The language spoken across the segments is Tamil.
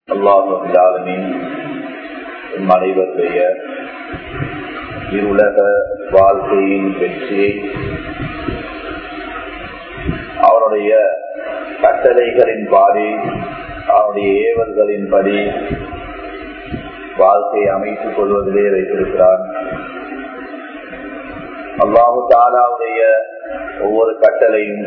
அல்லாஹின் அனைவருடைய இருளக வாழ்க்கையின் வெற்றியை அவனுடைய கட்டளைகளின் பாடி அவனுடைய ஏவல்களின்படி வாழ்க்கையை அமைத்துக் கொள்வதிலே வைத்திருக்கிறான் அல்லாஹு தாலாவுடைய ஒவ்வொரு கட்டளையும்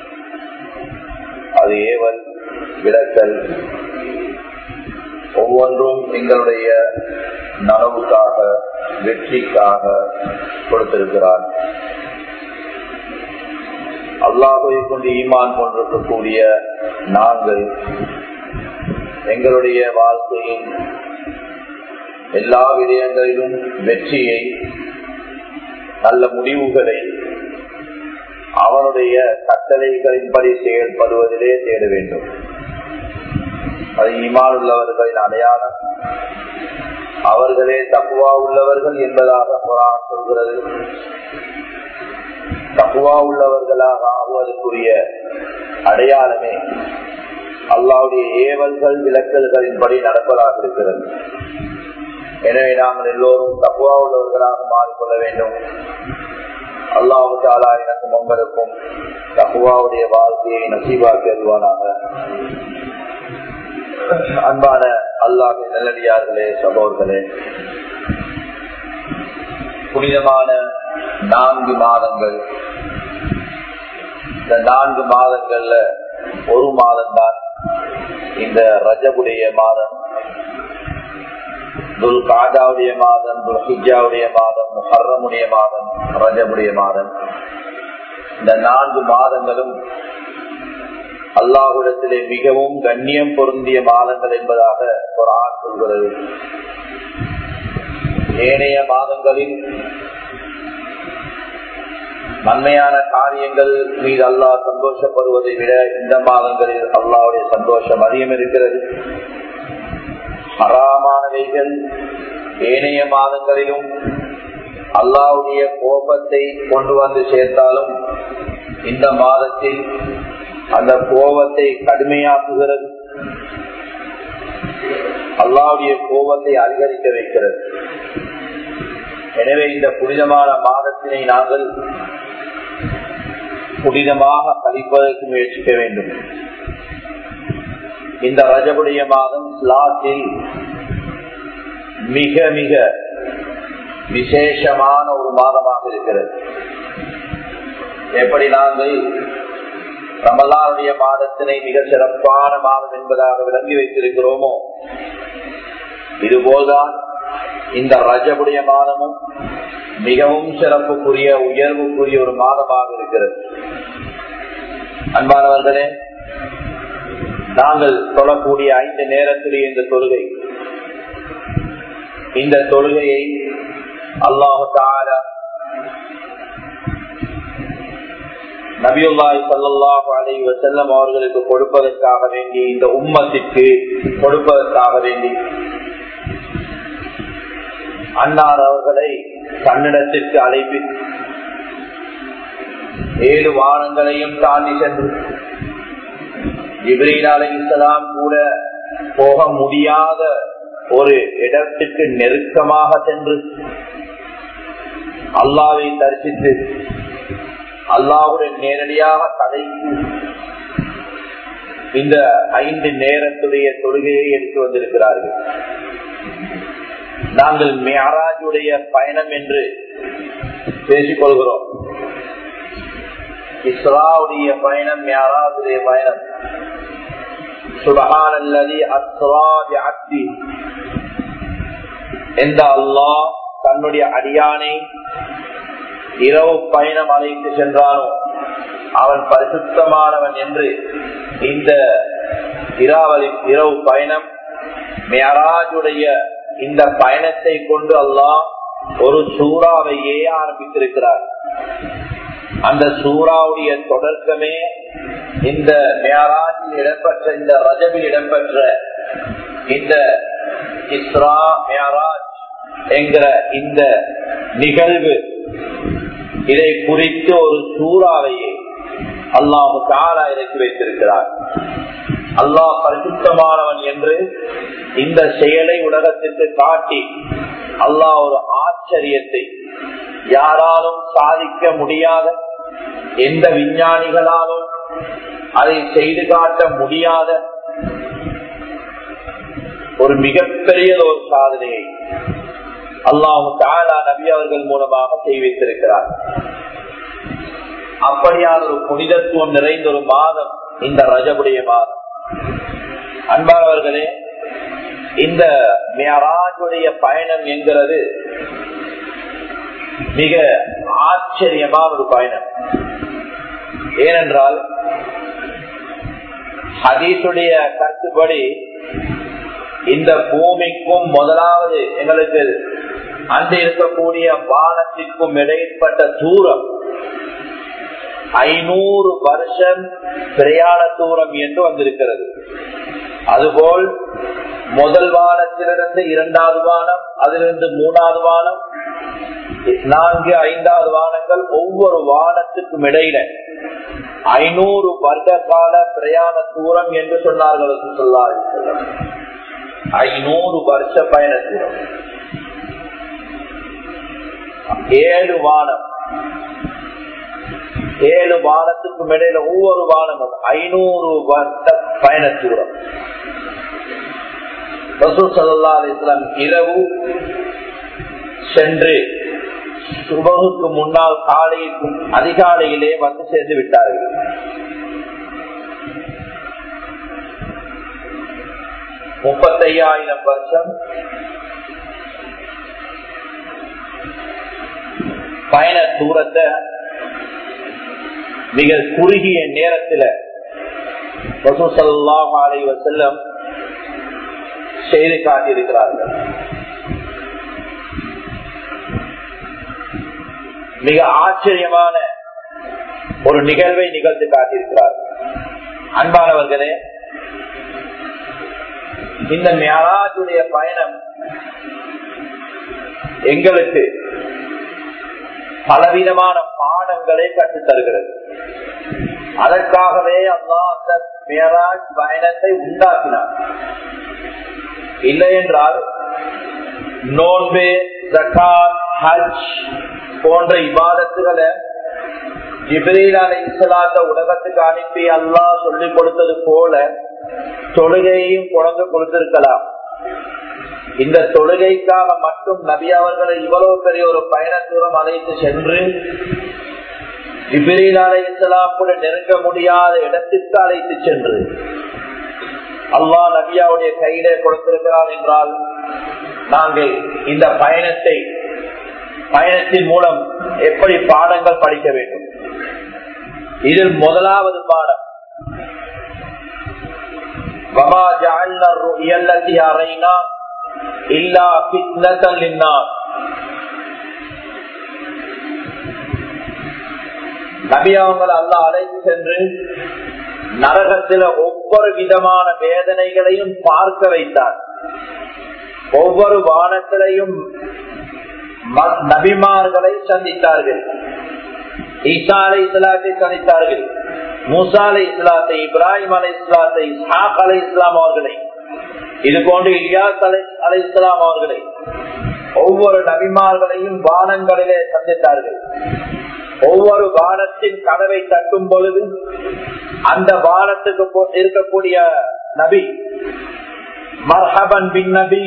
அது ஏவல் விளக்கல் ஒவ்வொன்றும் எங்களுடைய நனவுக்காக வெற்றிக்காக கொடுத்திருக்கிறார் அல்லாஹை கொண்டு ஈமான் கொண்டிருக்கக்கூடிய நாங்கள் எங்களுடைய வாழ்க்கையின் எல்லா விடயங்களிலும் வெற்றியை நல்ல முடிவுகளை அவனுடைய கட்டளைகளின்படி செயல்படுவதிலே தேட வேண்டும் அது ஈமான் உள்ளவர்களின் அடையாளம் அவர்களே தப்புவா உள்ளவர்கள் என்பதாக குரான் சொல்கிறது தப்புவா உள்ளவர்களாக ஆகுவதற்குரிய அடையாளமே அல்லாவுடைய ஏவல்கள் விளக்கல்களின்படி நடப்பதாக இருக்கிறது எனவே நாங்கள் எல்லோரும் தப்புவா உள்ளவர்களாக மாறிக்கொள்ள வேண்டும் அல்லாஹு தாலா எனக்கும் உங்களுக்கும் தப்புவாவுடைய வாழ்க்கையை நசீவாக்கி அருவானாக அன்பான அல்லாஹின் நல்லடியார்களே சகோதர்களே புனிதமான நான்கு மாதங்கள் இந்த நான்கு மாதங்கள்ல ஒரு மாதம் தான் இந்த ரஜபுடைய மாதம் துல் காஜாவுடைய மாதம் துல் ஹிஜாவுடைய மாதம் ஹர்ரமுடைய மாதம் ரஜபுடைய மாதம் இந்த நான்கு மாதங்களும் அல்லாஹுடத்திலே மிகவும் கண்ணியம் பொருந்திய மாதங்கள் என்பதாக ஒரு ஆண் சொல்கிறது ஏனைய மாதங்களில் நன்மையான காரியங்கள் மீது அல்லாஹ் சந்தோஷப்படுவதை விட இந்த மாதங்களில் அல்லாவுடைய சந்தோஷம் அதிகம் இருக்கிறது ஹராமானவைகள் ஏனைய மாதங்களிலும் அல்லாவுடைய கோபத்தை கொண்டு வந்து சேர்த்தாலும் இந்த மாதத்தில் அந்த கோபத்தை கடுமையாக்குகிறது அல்லாவுடைய கோபத்தை அதிகரிக்க வைக்கிறது எனவே இந்த புனிதமான மாதத்தினை நாங்கள் புனிதமாக கழிப்பதற்கு முயற்சிக்க வேண்டும் இந்த ரஜபுடைய மாதம் ஸ்லாத்தில் மிக மிக விசேஷமான ஒரு மாதமாக இருக்கிறது எப்படி நாங்கள் ரமலானுடைய மாதத்தினை மிக சிறப்பான மாதம் என்பதாக விளங்கி வைத்திருக்கிறோமோ இதுபோல்தான் இந்த ரஜபுடைய மாதமும் மிகவும் சிறப்புக்குரிய உயர்வுக்குரிய ஒரு மாதமாக இருக்கிறது அன்பானவர்களே நாங்கள் சொல்லக்கூடிய ஐந்து நேரத்துடைய இந்த தொழுகை இந்த தொழுகையை அல்லாஹு நபியுல்லாய் சல்லாஹு அலை வசல்லம் அவர்களுக்கு கொடுப்பதற்காக வேண்டி இந்த உம்மத்திற்கு கொடுப்பதற்காக வேண்டி அன்னார் அவர்களை தன்னிடத்திற்கு அழைப்பி ஏழு வானங்களையும் தாண்டி சென்று இப்ரீல் அலைசலாம் கூட போக முடியாத ஒரு இடத்துக்கு நெருக்கமாக சென்று அல்லாவை தரிசித்து அல்லாவுடன் நேரடியாக தடைக்கு இந்த ஐந்து நேரத்துடைய தொழுகையை எடுத்து வந்திருக்கிறார்கள் நாங்கள் மேராஜுடைய பயணம் என்று பேசிக் கொள்கிறோம் இஸ்ராவுடைய பயணம் மேராஜுடைய பயணம் சுபகான் அல்லது அஸ்ராஜி எந்த அல்லாஹ் தன்னுடைய அடியானை இரவு பயணம் அழைத்து சென்றானோ அவன் பரிசுத்தமானவன் என்று இந்த இராவலி இரவு பயணம் மேராஜுடைய இந்த பயணத்தை கொண்டு அல்லாஹ் ஒரு சூறாவையே ஆரம்பித்திருக்கிறார் அந்த சூறாவுடைய தொடக்கமே இந்த மேராஜில் இடம்பெற்ற இந்த ரஜபில் இடம்பெற்ற இந்த இஸ்ரா மேராஜ் என்கிற இந்த நிகழ்வு இதை குறித்து ஒரு சூறாவையே அல்லாஹு தாலா இறக்கி வைத்திருக்கிறார் அல்லாஹ் பரிசுத்தமானவன் என்று இந்த செயலை உலகத்திற்கு காட்டி அல்லாஹ் ஒரு ஆச்சரியத்தை யாராலும் சாதிக்க முடியாத எந்த விஞ்ஞானிகளாலும் அதை செய்து காட்ட முடியாத ஒரு மிகப்பெரிய ஒரு சாதனையை அல்லாஹு தாலா நபி அவர்கள் மூலமாக செய்வித்திருக்கிறார் அப்படியான ஒரு புனிதத்துவம் நிறைந்த ஒரு மாதம் இந்த ரஜபுடைய மாதம் அன்பானவர்களே இந்த மேராஜுடைய பயணம் என்கிறது மிக ஆச்சரியமான ஒரு பயணம் ஏனென்றால் ஹதீசுடைய கருத்துப்படி இந்த பூமிக்கும் முதலாவது எங்களுக்கு அன்று இருக்கக்கூடிய வானத்திற்கும் இடைப்பட்ட தூரம் ஐநூறு வருஷம் பிரயாண தூரம் என்று வந்திருக்கிறது அதுபோல் முதல் வானத்திலிருந்து இரண்டாவது வானம் அதிலிருந்து மூணாவது வானம் நான்கு ஐந்தாவது வானங்கள் ஒவ்வொரு வானத்துக்கும் இடையில ஐநூறு வருட கால பிரயாண தூரம் என்று சொன்னார்கள் சொல்லார்கள் ஐநூறு வருஷ பயண தூரம் ஏழு வானம் ஏழு வானத்துக்கும் இடையில ஒவ்வொரு வானமும் ஐநூறு வருட பயண தூரம் இஸ்லாம் இரவு சென்று சுபகுக்கு முன்னால் காலைக்கும் அதிகாலையிலே வந்து சேர்ந்து விட்டார்கள் முப்பத்தையாயிரம் வருஷம் பயண தூரத்தை மிக குறுகிய நேரத்தில் செல்லம் செய்து காட்டியிருக்கிறார்கள் மிக ஆச்சரியமான ஒரு நிகழ்வை நிகழ்த்து காட்டியிருக்கிறார் அன்பானவர்களே இந்த மேலாஜுடைய பயணம் எங்களுக்கு பலவிதமான பாடங்களை கற்றுத் தருகிறது அதற்காகவே அல்லா அந்த மேராஜ் பயணத்தை உண்டாக்கினார் இல்லை என்றால் நோன்பு ஜக்காத் ஹஜ் போன்ற இபாதத்துகளை ஜிப்ரீல் அலை இஸ்லாத்த உலகத்துக்கு அனுப்பி அல்லாஹ் சொல்லிக் கொடுத்தது போல தொழுகையையும் குழந்தை கொடுத்திருக்கலாம் இந்த தொழுகைக்காக மட்டும் நபி அவர்களை இவ்வளவு பெரிய ஒரு பயண தூரம் அழைத்து சென்று ஜிப்ரீல் அலை இஸ்லாம் கூட நெருங்க முடியாத இடத்திற்கு அழைத்து சென்று அல்லாஹ் நபியாவுடைய கையிலே கொடுத்திருக்கிறான் என்றால் நாங்கள் இந்த பயணத்தை பயணத்தின் மூலம் எப்படி பாடங்கள் படிக்க வேண்டும் இதில் முதலாவது பாடம் وما جعلنا الرؤيا التي أرينا إلا فتنة للناس நபி அவங்களை அல்ல அழைத்து சென்று நரகத்தில ஒவ்வொரு விதமான வேதனைகளையும் பார்க்க வைத்தார் ஒவ்வொரு வானத்திலையும் நபிமார்களை சந்தித்தார்கள் ஈசா அலை இஸ்லாத்தை சந்தித்தார்கள் மூசா அலை இஸ்லாத்தை இப்ராஹிம் அலை இஸ்லாத்தை இஸ்ஹாக் அலை இஸ்லாம் அவர்களை இது போன்று இலியாஸ் அலை அலை இஸ்லாம் அவர்களை ஒவ்வொரு நபிமார்களையும் வானங்களிலே சந்தித்தார்கள் ஒவ்வொரு வானத்தின் கதவை தட்டும் பொழுது அந்த வானத்துக்கு இருக்கக்கூடிய நபி மர்ஹபன் பின் நபி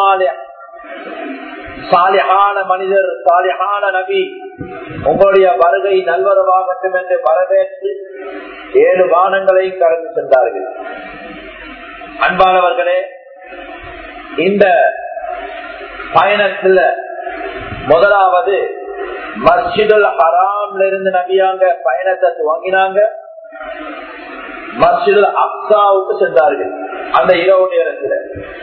சாலிஹான மனிதர் சாலிஹான நபி உங்களுடைய வருகை நல்வரவாகட்டும் என்று வரவேற்று ஏழு வானங்களை கடந்து சென்றார்கள் அன்பானவர்களே இந்த பயணத்துல முதலாவது மஸ்ஜிதுல் ஹராம்ல இருந்து நபியாங்க பயணத்தை துவங்கினாங்க மஸ்ஜிதுல் அப்சாவுக்கு சென்றார்கள் அந்த இரவு நேரத்தில்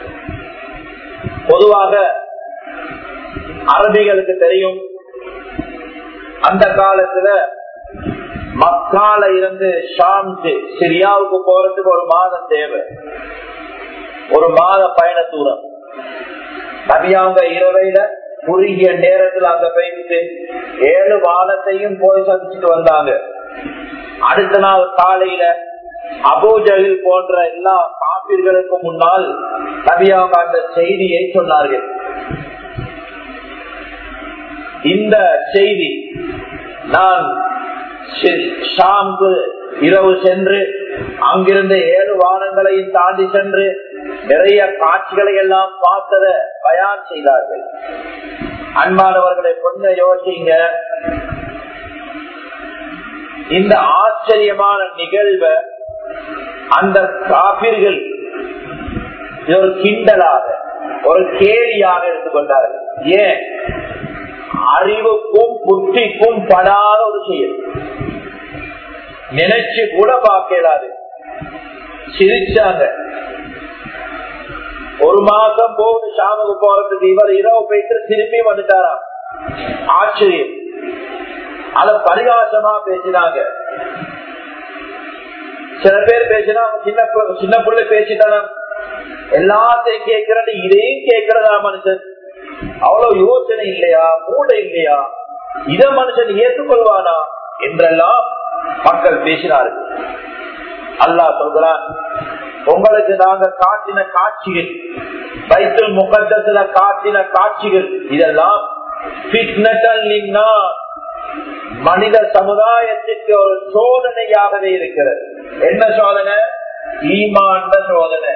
பொதுவாக அரபிகளுக்கு தெரியும் அந்த காலத்துல மக்கால இருந்து ஷாம்க்கு சிரியாவுக்கு போறதுக்கு ஒரு மாதம் தேவை ஒரு மாத பயண தூரம் நபியாங்க இரவையில குறுகிய நேரத்தில் அங்க போயிட்டு ஏழு வானத்தையும் போய் சந்திச்சுட்டு வந்தாங்க அடுத்த நாள் காலையில அபூஜலில் போன்ற எல்லா காப்பீர்களுக்கு முன்னால் நபியாக அந்த செய்தியை சொன்னார்கள் இந்த செய்தி நான் ஷாம்பு இரவு சென்று அங்கிருந்த ஏழு வானங்களையும் தாண்டி சென்று நிறைய காட்சிகளை எல்லாம் பார்த்தத பயான் செய்தார்கள் அன்பானவர்களை கொஞ்சம் யோசிங்க இந்த ஆச்சரியமான நிகழ்வை அந்த காபிர்கள் ஒரு கிண்டலாக ஒரு கேலியாக எடுத்துக்கொண்டார்கள் ஏன் அறிவுக்கும் புத்திக்கும் படாத ஒரு செயல் நினைச்சு கூட பார்க்கலாது சிரிச்சாங்க ஒரு மாசம் போகுது ஷாமுக்கு போறதுக்கு இவர் இரவு போயிட்டு திரும்பி வந்துட்டாராம் ஆச்சரியம் அத பரிகாசமா பேசினாங்க சில பேர் பேசினா சின்ன சின்ன பிள்ளை பேசிட்டானா எல்லாத்தையும் கேட்கறது இதையும் கேட்கறதா மனுஷன் அவ்வளவு யோசனை இல்லையா மூளை இல்லையா இத மனுஷன் ஏற்றுக்கொள்வானா என்றெல்லாம் மக்கள் பேசினார்கள் அல்லாஹ் சொல்கிறான் உங்களுக்கு நாங்க காட்டின காட்சிகள் பைத்தல் முகத்துல காட்டின காட்சிகள் இதெல்லாம் மனித சமுதாயத்திற்கு ஒரு சோதனையாகவே இருக்கிறது என்ன சோதனை ஈமாண்ட சோதனை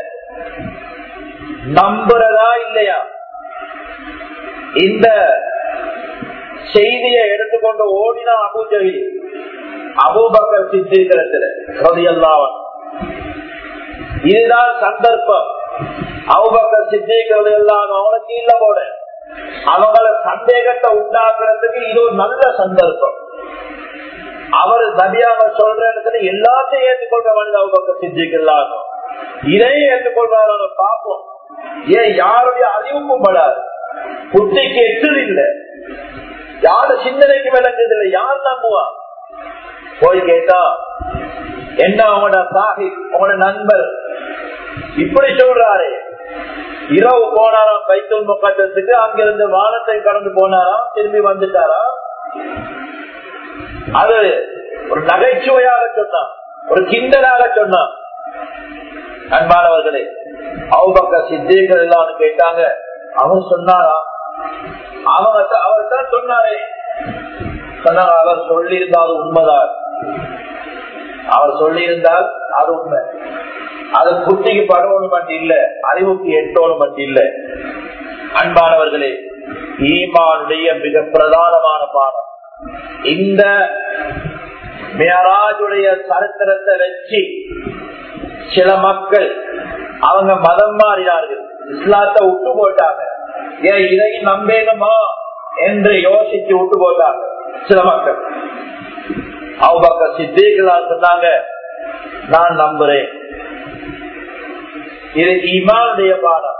நம்புறதா இல்லையா இந்த செய்தியை எடுத்துக்கொண்டு ஓடினா அபூஜவி அபூபக்கர் சித்திரத்துல ரதியல்லாவன் இதுதான் சந்தர்ப்பம் அபூபக்கர் சித்திக்கிறது எல்லாம் அவனுக்கு இல்ல போட அவங்கள சந்தேகத்தை உண்டாக்குறதுக்கு இது ஒரு நல்ல சந்தர்ப்பம் அவர் நபியாக சொல்ற இடத்துல எல்லாத்தையும் ஏற்றுக்கொள்ற மனித அபூபக்கர் சித்திக்கலாம் இதையும் ஏற்றுக்கொள்றாரு பார்ப்போம் ஏன் யாருடைய அறிவுக்கும் படாது புத்திக்கு எட்டுது இல்லை யாரு சிந்தனைக்கு விளங்குது இல்லை யார் நம்புவா போய் கேட்டா என்ன அவனோட சாஹிப் அவனோட நண்பர் இப்படி சொல்றாரு இரவு போனாராம் பைத்தல் முக்கட்டத்துக்கு அங்கிருந்து வானத்தை கடந்து போனாராம் திரும்பி வந்துட்டாராம் அது ஒரு நகைச்சுவையாக சொன்னான் ஒரு கிண்டலாக சொன்னான் அன்பானவர்களே அவுபக்க சித்திகள் எல்லாம் கேட்டாங்க அவர் சொன்னாரா அவங்க அவர் தான் சொன்னாரே சொன்னார் அவர் சொல்லியிருந்தால் உண்மைதான் அவர் சொல்லியிருந்தால் அது உண்மை அது புத்திக்கு படவணும் மட்டும் இல்ல அறிவுக்கு எட்டோணும் மட்டும் இல்ல அன்பானவர்களே ஈமானுடைய மிக பிரதானமான பாடம் இந்த மேராஜுடைய சரித்திரத்தை வச்சு சில மக்கள் அவங்க மதம் மாறினார்கள் இஸ்லாத்தை விட்டு போட்டாங்க ஏன் இதையும் நம்பேனுமா என்று யோசிச்சு விட்டு போட்டாங்க சில மக்கள் அவங்க சித்திகளால் சொன்னாங்க நான் நம்புறேன் இது ஈமானுடைய பாடம்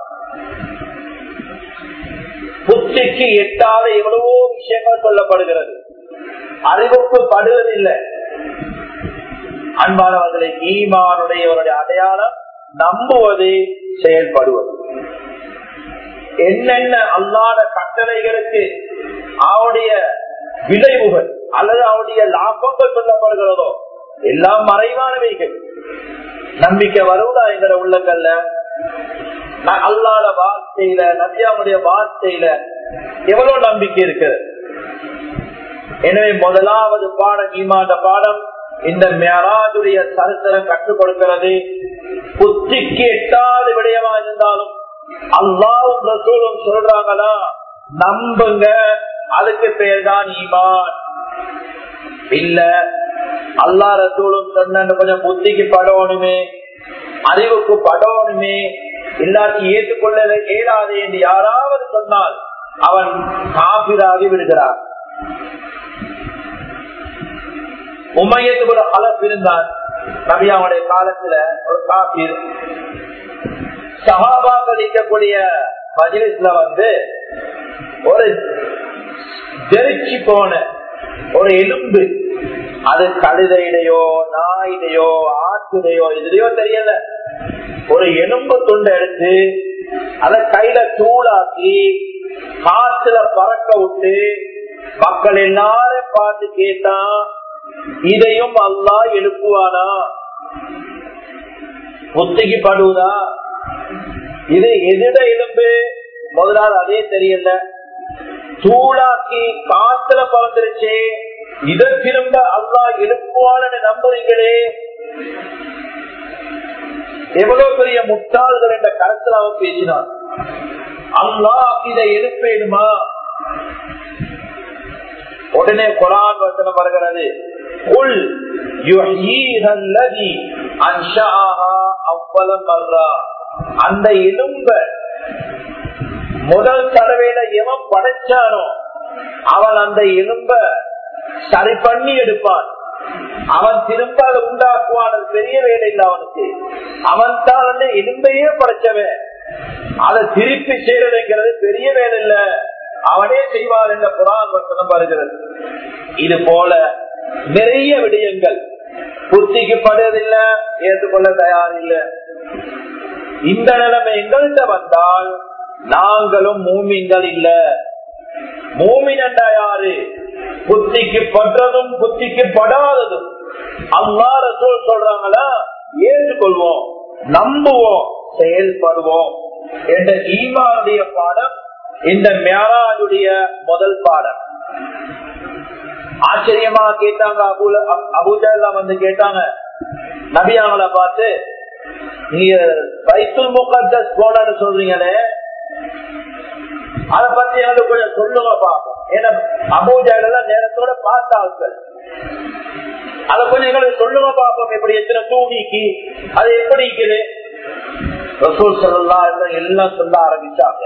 புத்திக்கு எட்டாத எவ்வளவோ விஷயங்கள் சொல்லப்படுகிறது அறிவுக்கு படுவதில்லை அன்பானவர்களை ஈமானுடையவருடைய அடையாளம் நம்புவது செயல்படுவது என்னென்ன அல்லாத கட்டளைகளுக்கு அவருடைய விளைவுகள் அல்லது அவருடைய லாபங்கள் சொல்லப்படுகிறதோ எல்லாம் மறைவானவைகள் நம்பிக்கை வருவதா எங்கிற உள்ளங்கள்ல அல்லாத வார்த்தையில நபியாவுடைய வார்த்தையில எவ்வளவு நம்பிக்கை இருக்கிறது எனவே முதலாவது பாடம் ஈமாண்ட பாடம் இந்த மேராஜுடைய சரித்திரம் கற்றுக் கொடுக்கிறது புத்திக்கு எட்டாவது விடயமா இருந்தாலும் அல்லாவும் ரசூலும் சொல்றாங்களா நம்புங்க அதுக்கு பேர் தான் ஈமான் இல்ல அல்லா ரசூலும் சொன்ன கொஞ்சம் புத்திக்கு படணுமே அறிவுக்கு படணுமே இல்லாட்டி ஏற்றுக்கொள்ள இயலாது என்று யாராவது சொன்னால் அவன் காபிராகி விடுகிறான் உமையத்து கூட அலப் இருந்தான் நபியாவுடைய காலத்துல ஒரு காப்பீர் சகாபாக்கள் இருக்கக்கூடிய மஜிலிஸ்ல வந்து ஒரு தெரிச்சு போன ஒரு எலும்பு அது கழுதையிடையோ நாயிடையோ ஆட்டுடையோ இதுலயோ தெரியல ஒரு எலும்பு துண்டை எடுத்து அத கையில தூளாக்கி காத்துல பறக்க விட்டு மக்கள் எல்லாரும் பார்த்து கேட்டா இதையும் அல்லா எழுப்புவானா புத்திக்கு படுவதா இது எதிர எலும்பு முதலாவது அதே தெரியல தூளாக்கி காத்துல பறந்துருச்சு இதை திரும்ப அல்லா எழுப்புவான்னு நம்புறீங்களே எவ்வளவு பெரிய முட்டாள்கள் என்ற கருத்துல அவன் பேசினான் அல்லா இதை எழுப்பேடுமா உடனே குரான் வசனம் வருகிறது உள் அந்த எலும்ப முதல் தடவையில எவன் படைச்சானோ அவன் அந்த எலும்ப சரி பண்ணி எடுப்பான் அவன் திரும்ப அதை உண்டாக்குவான் அது பெரிய வேலை இல்லை அவனுக்கு அவன் தான் வந்து எலும்பையே படைச்சவன் அதை திருப்பி செய்யறதுங்கிறது பெரிய வேலை இல்ல அவனே செய்வார் என்ற புறான் வசனம் வருகிறது இது போல நிறைய விடயங்கள் புத்திக்கு படுவதில்லை ஏற்றுக்கொள்ள தயார் இல்லை இந்த நிலைமை எங்கள்கிட்ட வந்தால் நாங்களும் மூமிங்கள் இல்ல மூமின் என்றா யாரு புத்திக்கு படுறதும் புத்திக்கு படாததும் அல்லா ரசூல் சொல்றாங்களா ஏற்றுக்கொள்வோம் நம்புவோம் செயல்படுவோம் என்ற ஈமானுடைய பாடம் இந்த மேராஜுடைய முதல் பாடம் ஆச்சரியமா கேட்டாங்க அபுல அபுஜெல்லாம் வந்து கேட்டாங்க நபியாங்களை பார்த்து நீங்க பைத்துல் முகத்தஸ் போனன்னு சொல்றீங்களே அத பத்தி எங்களுக்கு கொஞ்சம் சொல்லுங்க பாப்போம் ஏன்னா அபூஜாலாம் நேரத்தோட பார்த்த ஆட்கள் அத கொஞ்சம் எங்களுக்கு சொல்லுங்க பாப்போம் எப்படி எத்தனை தூணிக்கு அது எப்படி இருக்குது ரசூல் சொல்லலாம் எல்லாம் சொல்ல ஆரம்பிச்சாங்க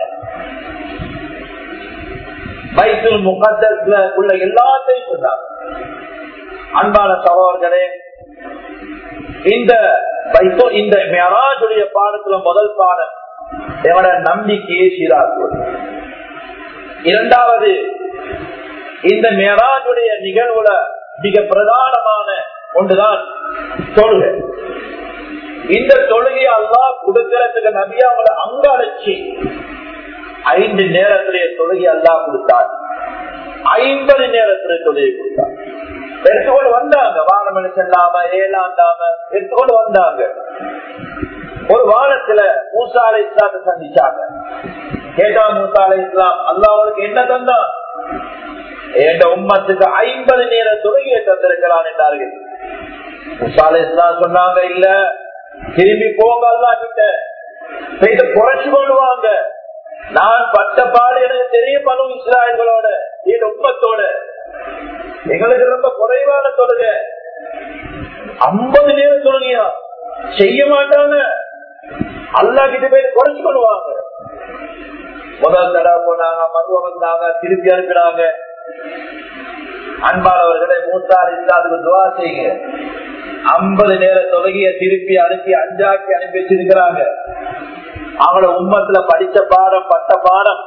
பைத்துல் முகத்தஸ்ல உள்ள எல்லாத்தையும் சொன்னாங்க அன்பான சகோதரர்களே இந்த இந்த மெராஜுடைய பாடத்துல முதல் பாடம் எவன நம்பிக்கையை சீராக்குவது இரண்டாவது இந்த மெராஜுடைய நிகழ்வுல மிக பிரதானமான ஒன்றுதான் தொழுகை இந்த தொழுகையை அல்லா கொடுக்கறதுக்கு நபி அவங்களை அங்க அழைச்சி ஐந்து நேரத்திலேயே தொழுகை அல்லா கொடுத்தார் ஐம்பது நேரத்திலே தொழுகை கொடுத்தார் எடுத்துக்கொண்டு வந்தாங்க வானமணி செல்லாம ஏழாண்டாம எடுத்துக்கொண்டு வந்தாங்க ஒரு வானத்துல மூசாலை இஸ்லாத்தை சந்திச்சாங்க கேட்டா மூசாலை இஸ்லாம் அல்லா அவருக்கு என்ன தந்தா என்ற உம்மத்துக்கு ஐம்பது நேர தொழுகையை தந்திருக்கிறான் என்றார்கள் மூசாலை இஸ்லாம் சொன்னாங்க இல்ல திரும்பி போங்க அல்லா கிட்ட போயிட்டு குறைச்சு கொள்வாங்க நான் பட்ட பாடு எனக்கு தெரிய பண்ணும் இஸ்ராயல்களோட என் உம்மத்தோட எங்களுக்கு ரொம்ப குறைவான தொழுக ஐம்பது நேரம் தொழுகையா செய்ய மாட்டாங்க அல்லா கிட்ட போய் குறைச்சு கொள்வாங்க முதல் தடவை போனாங்க மருவ வந்தாங்க திருப்பி அனுப்பினாங்க அன்பானவர்களை மூத்தார் இல்லாதுக்கு துவா செய்யுங்க ஐம்பது நேர தொழுகைய திருப்பி அனுப்பி அஞ்சாக்கி அனுப்பி வச்சிருக்கிறாங்க அவங்களோட உம்மத்துல படிச்ச பாடம் பட்ட பாடம்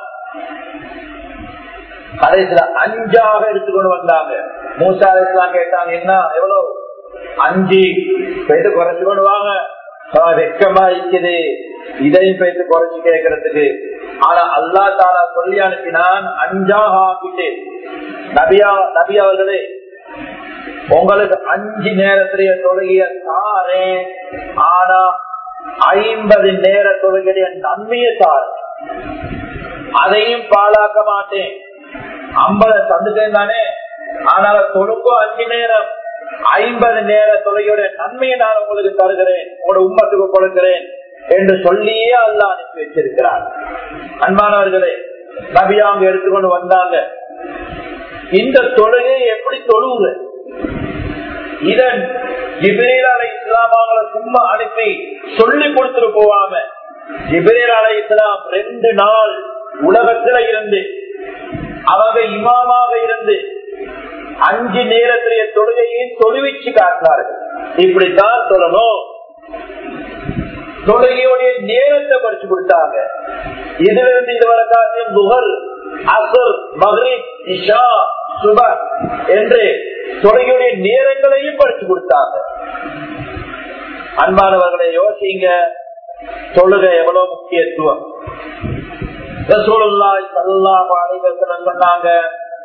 கடைசியில அஞ்சாக எடுத்துக்கொண்டு வந்தாங்க மூசா இஸ்லாம் கேட்டாங்க என்ன எவ்வளவு அஞ்சு போயிட்டு குறைச்சு கொண்டு வாங்க வெக்கமா இருக்குது இதையும் போயிட்டு குறைச்சு கேட்கறதுக்கு ஆனா அல்லா தாலா சொல்லி அனுப்பினான் அஞ்சாக ஆக்கிட்டு நபியா நபி அவர்களே உங்களுக்கு அஞ்சு நேரத்திலேயே தொழுகிய தாரே ஆனா ஐம்பது நேர தொழுகிய நன்மையை தாரு அதையும் பாழாக்க மாட்டேன் ஐம்பது தந்துட்டேன் தானே ஆனால் தொழுக்கோ அஞ்சு நேரம் ஐம்பது நேர தொலையுடைய நன்மையை நான் உங்களுக்கு தருகிறேன் உங்களோட உம்மத்துக்கு கொடுக்கிறேன் என்று சொல்லியே அல்ல அனுப்பி வச்சிருக்கிறார் அன்பானவர்களே நபியா அவங்க எடுத்துக்கொண்டு வந்தாங்க இந்த தொழுகை எப்படி தொழுவுங்க இதன் ஜிபிரேல் அலை இஸ்லாம் அவங்களை சும்மா அனுப்பி சொல்லி கொடுத்துட்டு போவாம ஜிபிரேல் அலை இஸ்லாம் ரெண்டு நாள் உலகத்துல இருந்து அவங்க இமாமாக இருந்து அஞ்சு நேரத்திலேயே தொழுகையை தொழுவிச்சு காட்டினார்கள் இப்படித்தான் சொல்லணும் தொழுகையுடைய நேரத்தை படிச்சு கொடுத்தாங்க இதுல இருந்து இதுவரை காட்டியும் புகழ் அசர் மகரிப் இஷா சுபர் என்று தொழுகையுடைய நேரங்களையும் படிச்சு கொடுத்தாங்க அன்பானவர்களை யோசிங்க தொழுகை எவ்வளவு முக்கியத்துவம் சொன்னாங்க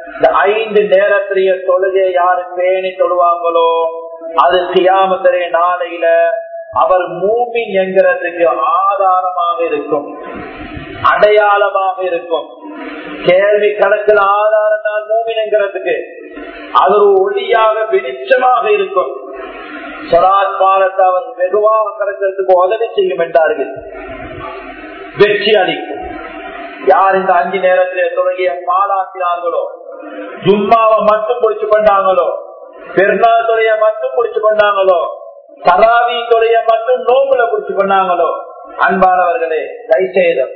இந்த ஐந்து நேரத்திலேய தொழுகை யாரு பேணி தொழுவாங்களோ அது தியாமத்திலே நாளையில அவர் மூமின் என்கிறதுக்கு ஆதாரமாக இருக்கும் அடையாளமாக இருக்கும் கேள்வி கணக்கில் ஆதாரம் தான் மூமின் என்கிறதுக்கு அது ஒரு ஒளியாக வெளிச்சமாக இருக்கும் சொராத் பாலத்தை அவர் வெகுவாக கிடைக்கிறதுக்கு உதவி செய்யும் என்றார்கள் வெற்றி அளிக்கும் யார் இந்த அஞ்சு நேரத்திலே தொடங்கிய பாலாக்கினார்களோ ஜும்மாவை மட்டும் முடிச்சு கொண்டாங்களோ பெருநாள் துறைய மட்டும் முடிச்சு கொண்டாங்களோ தராவி துறைய மட்டும் நோம்புல முடிச்சு கொண்டாங்களோ அன்பானவர்களே கை செய்தம்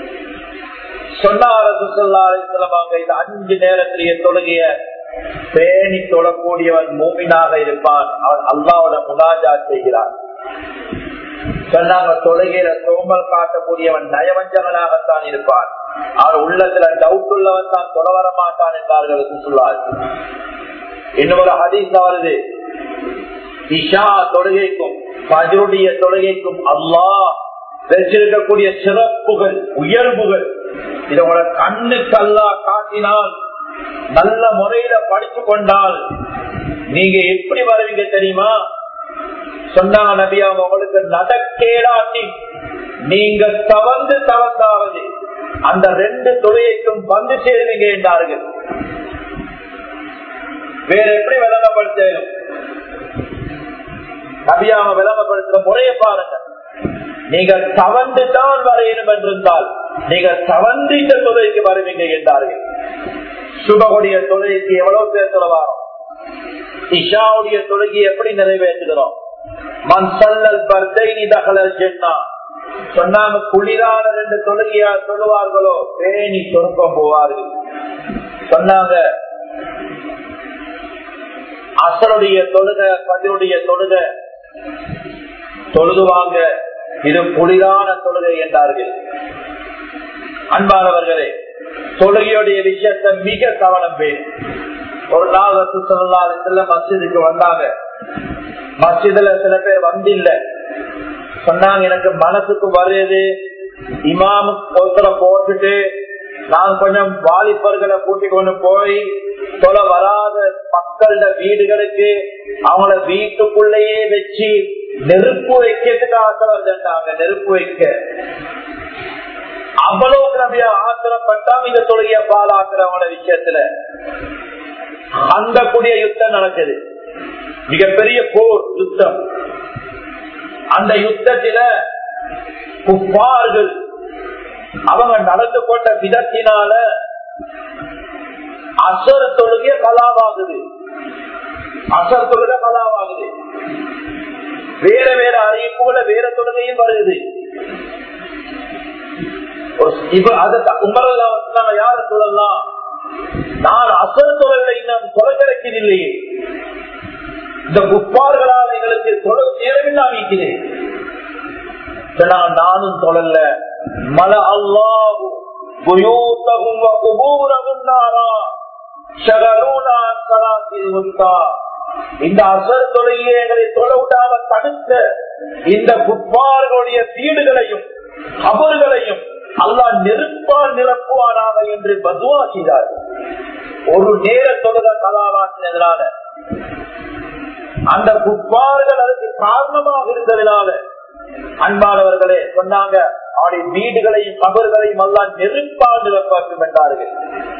சொன்னாங்க இந்த அஞ்சு நேரத்திலேயே தொழுகிய பேணி தொழக்கூடியவன் மூமினாக இருப்பான் அவன் அல்லாவோட முனாஜா செய்கிறான் சொன்னாங்க தொழுகையில சோம்பல் காட்டக்கூடியவன் நயவஞ்சகனாகத்தான் இருப்பான் அவர் உள்ளத்துல டவுட் உள்ளவன் தான் தொலை வர மாட்டான் என்றார்கள் சொல்லார்கள் இன்னொரு ஹதீஸ் வருது இஷா தொழுகைக்கும் பஜருடைய தொழுகைக்கும் அல்லாஹ் வச்சிருக்கக்கூடிய சிறப்புகள் உயர்வுகள் இதை உங்களோட கண்ணுக்கு அல்லா காட்டினால் நல்ல முறையில படித்து கொண்டால் நீங்க எப்படி வருவீங்க தெரியுமா சொன்னாங்க நபி அவங்க உங்களுக்கு நடக்கேடாட்டி நீங்க தவந்து தவந்தாவது அந்த ரெண்டு தொழிலுக்கும் வந்து சேருவீங்க என்றார்கள் வேற எப்படி விளங்கப்படுத்தணும் நபியாம விளங்கப்படுத்துற முறையை பாருங்க நீங்க தவந்து தான் வரையணும் என்றிருந்தால் நீங்க தவந்திட்ட தொழிலுக்கு வருவீங்க என்றார்கள் சுபகுடைய தொழுகைக்கு எவ்வளவு பேர் சொல்லுவாரோ இஷாவுடைய தொழுகை எப்படி நிறைவேற்றுகிறோம் மண் சல்லல் பர்தைனி தகலல் சென்னா சொன்னாங்க குளிரான ரெண்டு தொழுகையா சொல்லுவார்களோ பேணி சொருப்பம் போவார்கள் சொன்னாங்க அசருடைய தொழுக பதிலுடைய தொழுக தொழுதுவாங்க இது குளிரான தொழுகை என்றார்கள் அன்பானவர்களே தொழுகையுடைய விஷயத்தை மிக கவனம் பேர் ஒரு நாள் செல்ல மசிதுக்கு வந்தாங்க மசிதுல சில பேர் வந்தில்ல சொன்னாங்க எனக்கு மனசுக்கு வருது இமாமு ஒருத்தரை போட்டுட்டு நான் கொஞ்சம் வாலிபர்களை கூட்டிக் கொண்டு போய் தொலை வராத மக்கள வீடுகளுக்கு அவங்கள வீட்டுக்குள்ளேயே வச்சு நெருப்பு வைக்கிறதுக்கு ஆசை வருதுட்டாங்க நெருப்பு வைக்க அவ்வளவு நம்பிய ஆத்திரப்பட்டாம் இந்த தொழுகைய பாலாக்குறவங்கள விஷயத்துல அந்த கூடிய யுத்தம் நடக்குது மிகப்பெரிய போர் யுத்தம் அந்த யுத்தத்தில குப்பார்கள் அவங்க நடந்து கொண்ட விதத்தினால அசர் தொழுகை கலாவாகுது அசர் தொழுகை கலாவாகுது வேற வேற அறிவிப்புகளை வேற தொழுகையும் வருது யார சொல்லலாம் நான் அசல் தொழிலை இன்னும் தொலை கிடைக்கவில்லையே இந்த குப்பார்களால் எங்களுக்கு தொடர் நேரமில்லாம இருக்கிறேன் நானும் தொடரல மல அல்லாஹு புயூத்தகும் குபூரகும் நாரா ஷகலூனா சலாத்தில் உண்டா இந்த அசர் தொழிலே எங்களை தொலை விடாம தடுத்த இந்த குப்பார்களுடைய வீடுகளையும் கபர்களையும் அல்லா நெருப்பால் நிரப்புவானாக என்று பதுவா செய்தார் ஒரு நேர தொழுத கலாவாக்கினதுனால அந்த குப்பார்கள் அதுக்கு காரணமாக இருந்ததுனால அன்பானவர்களே சொன்னாங்க அவருடைய வீடுகளையும் கபர்களையும் எல்லாம் நெருப்பால் நிரப்பாக்கும் என்றார்கள்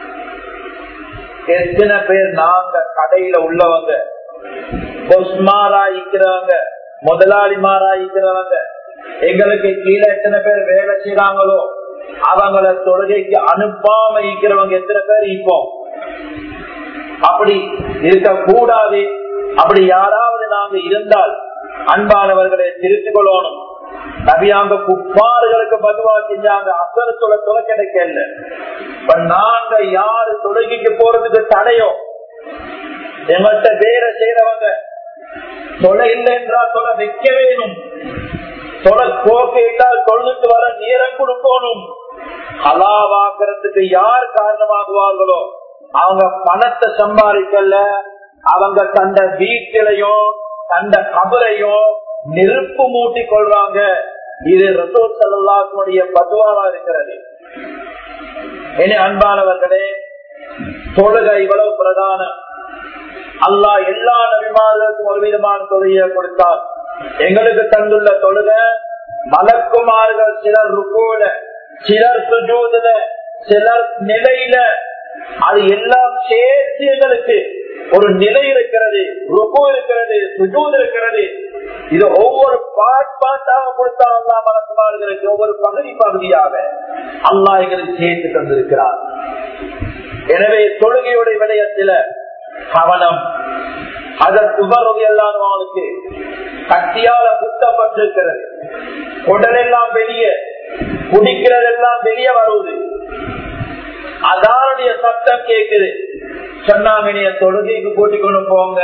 எத்தனை பேர் நாங்க கடையில உள்ளவங்க பொஸ்மாரா இருக்கிறவங்க முதலாளிமாரா இருக்கிறவங்க எங்களுக்கு கீழே எத்தனை பேர் வேலை செய்யறாங்களோ அவங்கள தொழுகைக்கு அனுப்பாம இருக்கிறவங்க எத்தனை பேர் இப்போ அப்படி இருக்க கூடாது அப்படி யாராவது நாங்க இருந்தால் அன்பானவர்களை திருத்திக் கொள்ளணும் நபியாங்க குப்பாறுகளுக்கு பதுவா செஞ்சாங்க அசர தொலை தொலை கிடைக்கல இப்ப நாங்க யாரு தொழுகைக்கு போறதுக்கு தடையோ எங்கள்கிட்ட வேற செய்யறவங்க தொலை இல்லை என்றால் தொலை வைக்க வேணும் தொலை போக்கிட்டால் தொழுக்கு வர நேரம் கொடுக்கணும் ஹலாவாக்குறதுக்கு யார் காரணமாகுவார்களோ அவங்க பணத்தை சம்பாதிக்கல அவங்க தந்த வீட்டிலையும் தந்த கபரையும் நெருப்பு மூட்டி கொள்றாங்க இது ரசூல் சல்லாசனுடைய பதுவாவா இருக்கிறது இனி அன்பானவர்களே தொழுகை இவ்வளவு பிரதானம் அல்லாஹ் எல்லா நபிமார்களுக்கும் ஒரு விதமான தொழுகையை கொடுத்தார் எங்களுக்கு தந்துள்ள தொழுகை மலக்குமார்கள் சிலர் ருக்கூல சிலர் சுஜூதுல சிலர் நிலையில அது எல்லாம் சேர்த்து எங்களுக்கு ஒரு நிலை இருக்கிறது ருக்கு இருக்கிறது சுஜூத் இருக்கிறது இது ஒவ்வொரு பாட் பாட்டாக கொடுத்தா அல்லா மலக்குமார்களுக்கு ஒவ்வொரு பகுதி பகுதியாக அல்லா எங்களுக்கு சேர்த்து தந்திருக்கிறார் எனவே தொழுகையுடைய விடயத்தில கவனம் அதற்கு உபரவு எல்லாரும் அவனுக்கு கத்தியால குத்தப்பட்டிருக்கிறது உடலெல்லாம் வெளியே குடிக்கிறதெல்லாம் வெளியே வருவது அதானுடைய சத்தம் கேக்குது சொன்னாங்க நீ தொழுகைக்கு கூட்டிக் கொண்டு போங்க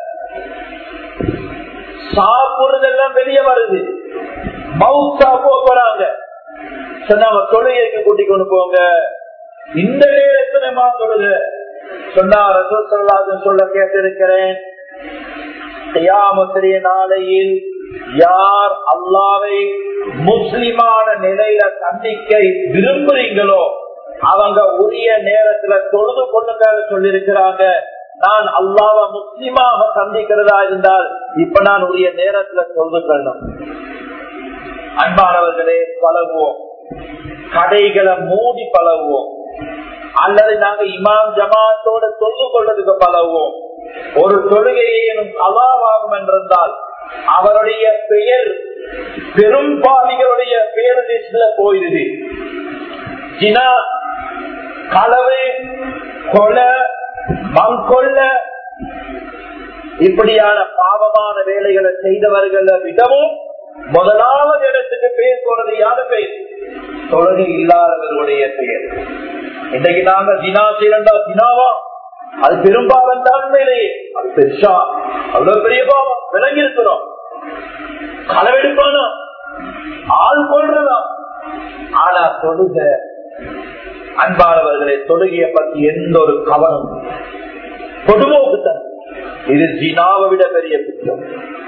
சாப்பிடுறதெல்லாம் வெளியே வருது மவுத்தா போறாங்க சொன்னாங்க தொழுகைக்கு கூட்டிக் கொண்டு போங்க இந்த நேரத்துல தொழுக சொன்னா ரசோல்லாதன் சொல்ல கேட்டிருக்கிறேன் தியாமத்திரிய நாளையில் யார் அல்லாவை முஸ்லிமான நிலையில சந்திக்க விரும்புறீங்களோ அவங்க உரிய நேரத்துல தொழுது கொள்ளுங்க சொல்லிருக்கிறாங்க நான் அல்லாவ முஸ்லிமாக சந்திக்கிறதா இருந்தால் இப்ப நான் உரிய நேரத்துல தொழுது கொள்ளணும் அன்பானவர்களே பழகுவோம் கடைகளை மூடி பழகுவோம் அல்லது நாங்க இமாம் ஜமாத்தோட தொழுது கொள்வதற்கு பழகுவோம் ஒரு தொழுகையை எனும் அலாவாகும் என்றிருந்தால் அவருடைய பெயர் பெரும்பாலிகளுடைய பெயர் லிஸ்ட்ல போயிருது ஜினா களவு கொலை மங்கொல்ல இப்படியான பாவமான வேலைகளை செய்தவர்களை விடவும் முதலாவது இடத்துக்கு பேர் போனது யாரு பெயர் தொழுகை இல்லாதவர்களுடைய பெயர் இன்றைக்கு நாங்க தினா செய்யறா தினாவா அது பெரும்பாலும் தான் உண்மையிலேயே அது பெருசா அவ்வளவு பெரிய பாவம் விளங்கி இருக்கிறோம் களவெடுப்பானா ஆள் கொள்றதா ஆனா தொழுக அன்பானவர்களை தொழுகையை பத்தி எந்த ஒரு கவனம் பொதுமோக்குத்தன் இது ஜினாவை விட பெரிய குற்றம்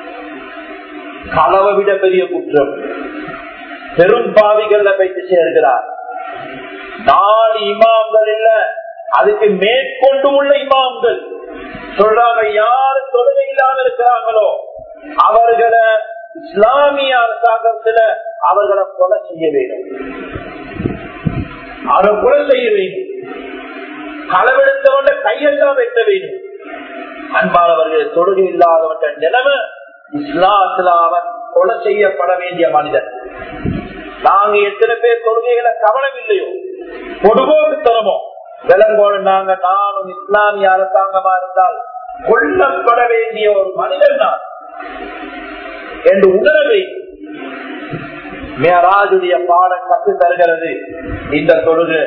களவை விட பெரிய குற்றம் பெரும் பாவிகள்ல போயிட்டு சேர்கிறார் நாலு இமாம்கள் இல்ல அதுக்கு மேற்கொண்டு உள்ள இமாம்கள் சொல்றாங்க யாரு தொழுகை இல்லாம இருக்கிறாங்களோ அவர்களை இஸ்லாமிய அரசாங்கத்துல அவர்களை கொலை செய்ய வேண்டும் அவரை கொலை செய்ய வேண்டும் களவெடுத்தவன் கையெல்லாம் வெட்ட வேண்டும் அன்பானவர்கள் தொழுகை இல்லாதவன் நிலைமை இஸ்லாத்துல அவன் கொலை செய்யப்பட வேண்டிய மனிதன் நாங்க எத்தனை பேர் தொழுகைகளை கவனம் இல்லையோ பொதுபோக்கு தரமோ விலங்கோடு நாங்க நானும் இஸ்லாமிய அரசாங்கமா இருந்தால் கொல்லப்பட வேண்டிய ஒரு மனிதன் நான் என்று உணர வேண்டும் மேராஜுடைய பாடம் கற்று தருகிறது இந்த தொழுகு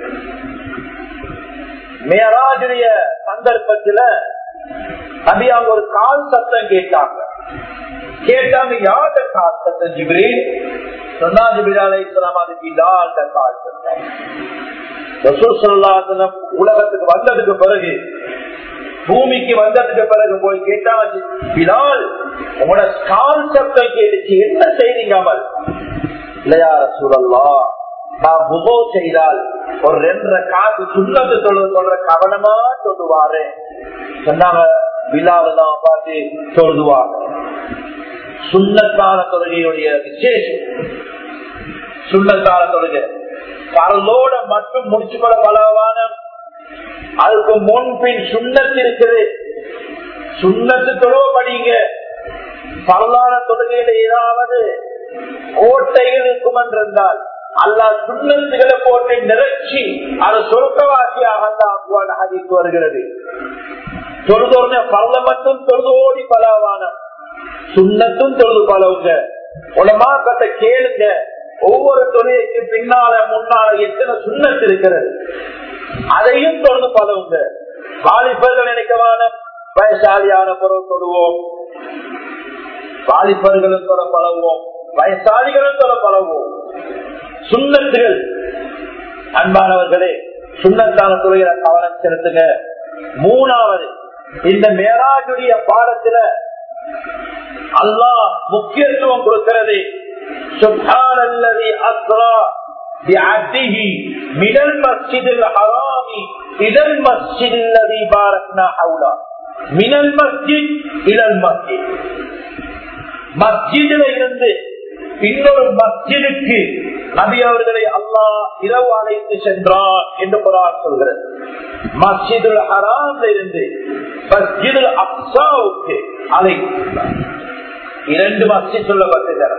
மேராஜுடைய சந்தர்ப்பத்துல நபி அவங்க ஒரு கால் சத்தம் கேட்டாங்க கேட்டாங்க யார்கிட்ட கால் சத்தம் ஜிப்ரி சொன்னா ஜிபிரி அலை இஸ்லாம் அதுக்கு இதாண்ட கால் சத்தம் ரசூல் சொல்லாசனம் உலகத்துக்கு வந்ததுக்கு பிறகு பூமிக்கு வந்ததுக்கு பிறகு போய் கேட்டாச்சு பிலால் உங்களோட கால் சத்தம் கேட்டுச்சு என்ன செய்றீங்க அமல் இல்லையா சூழல்லா நான் புகோ செய்தால் ஒரு ரெண்டரை காசு சுண்ணத்து தொழுது சொல்ற கவனமா சொல்லுவாரு சொன்னாங்க விழாவில் தான் பார்த்து தொழுதுவாங்க சுண்ணத்தான தொழுகையுடைய விசேஷம் சுண்ணத்தான தொழுகை பரலோட மட்டும் முடிச்சு கொள்ள பலவான அதுக்கு முன்பின் சுண்ணத்து இருக்குது சுண்ணத்து தொழுவ படிங்க பரலான தொழுகையில ஏதாவது கோட்டைகள் இருக்கும் என்றிருந்தால் அல்லா சுண்ணத்துகளை போட்டு நிறைச்சி அது சொர்க்கவாசியாக ஆக்குவான் அதிக்கு வருகிறது தொழுதோர்ன பரல மட்டும் தொழுதோடி பலவான சுண்ணத்தும் தொழுது பலவுங்க உலமாக்கத்தை கேளுங்க ஒவ்வொரு தொழிலுக்கு பின்னால முன்னால எத்தனை சுண்ணத்து இருக்கிறது அதையும் தொழுது பலவுங்க வாலிபர்கள் நினைக்கவான வயசாலியான பொருள் தொழுவோம் வாலிபர்களும் தொட பழகுவோம் வயசாலிகளும் தொட பழகுவோம் சுண்ணத்துகள் அன்பானவர்களே சுண்ணத்தான துறையில கவனம் செலுத்துங்க மூணாவது இந்த மேராஜுடைய பாடத்துல அல்லாஹ் முக்கியத்துவம் கொடுக்கிறது சுப்ஹானல்லதி அஸ்ரா بعبده من المسجد الحرام إلى المسجد الذي باركنا حوله من المسجد إلى المسجد மஸ்ஜிதில் இருந்து இன்னொரு மஸ்ஜிதுக்கு நபி அவர்களை அல்லாஹ் இரவு அழைத்து சென்றான் என்று குரான் சொல்கிறது மஸ்ஜிதுல் ஹராம்ல இருந்து மஸ்ஜிதுல் அப்சாவுக்கு அழைத்து இரண்டு மஸ்ஜித் சொல்லப்பட்டிருக்கிறது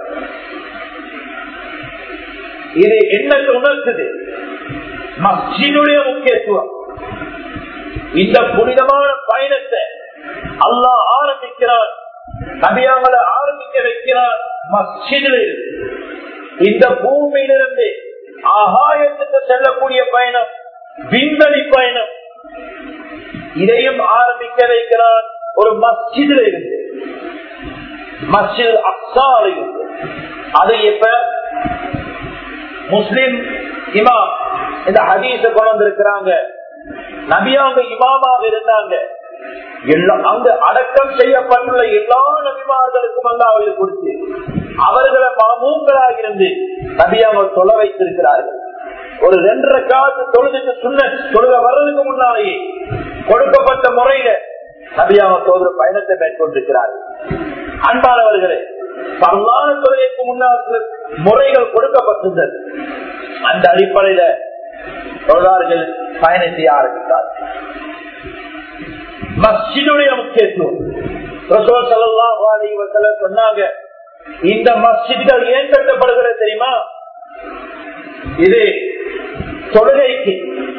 இது என்ன உணர்த்துது மஸ்ஜிதுடைய முக்கியத்துவம் இந்த புனிதமான பயணத்தை அல்லாஹ் ஆரம்பிக்கிறான் நபியாமலை ஆரம்பிக்க வைக்கிறார் மஸ்ஜிதில் இந்த பூமியிலிருந்து ஆகாயத்துக்கு செல்லக்கூடிய பயணம் விண்வெளி பயணம் இதையும் ஆரம்பிக்க வைக்கிறார் ஒரு மஸ்ஜிதில் இருந்து மஸ்ஜித் அக்சால இருந்து அது இப்ப முஸ்லிம் இமாம் இந்த ஹதீஸ கொண்டு வந்திருக்கிறாங்க நபியாங்க இமாமாக இருந்தாங்க எல்லா அங்கு அடக்கம் செய்யப்பட்டுள்ள எல்லா நபிமார்களுக்கும் அல்ல அவர்கள் கொடுத்து அவர்களை மாமூங்களாக இருந்து நபியாங்க தொலை வைத்திருக்கிறார்கள் ஒரு ரெண்டரை காலத்து தொழுதுக்கு சுண்ண தொழுக வர்றதுக்கு முன்னாலேயே கொடுக்கப்பட்ட முறையில நபியாங்க சோதர பயணத்தை மேற்கொண்டிருக்கிறார்கள் அன்பானவர்களே பல்லான தொழுகைக்கு முன்னால் முறைகள் கொடுக்கப்பட்டிருந்தது அந்த அடிப்படையில தொழிலாளர்கள் பயணத்தை ஆரம்பித்தார்கள் மஸ்ஜிதுடைய முக்கியத்துவம் ரசோல் சல்லாஹ் அலி வசல சொன்னாங்க இந்த மஸ்ஜித்கள் ஏன் கட்டப்படுகிறது தெரியுமா இது தொழுகைக்கு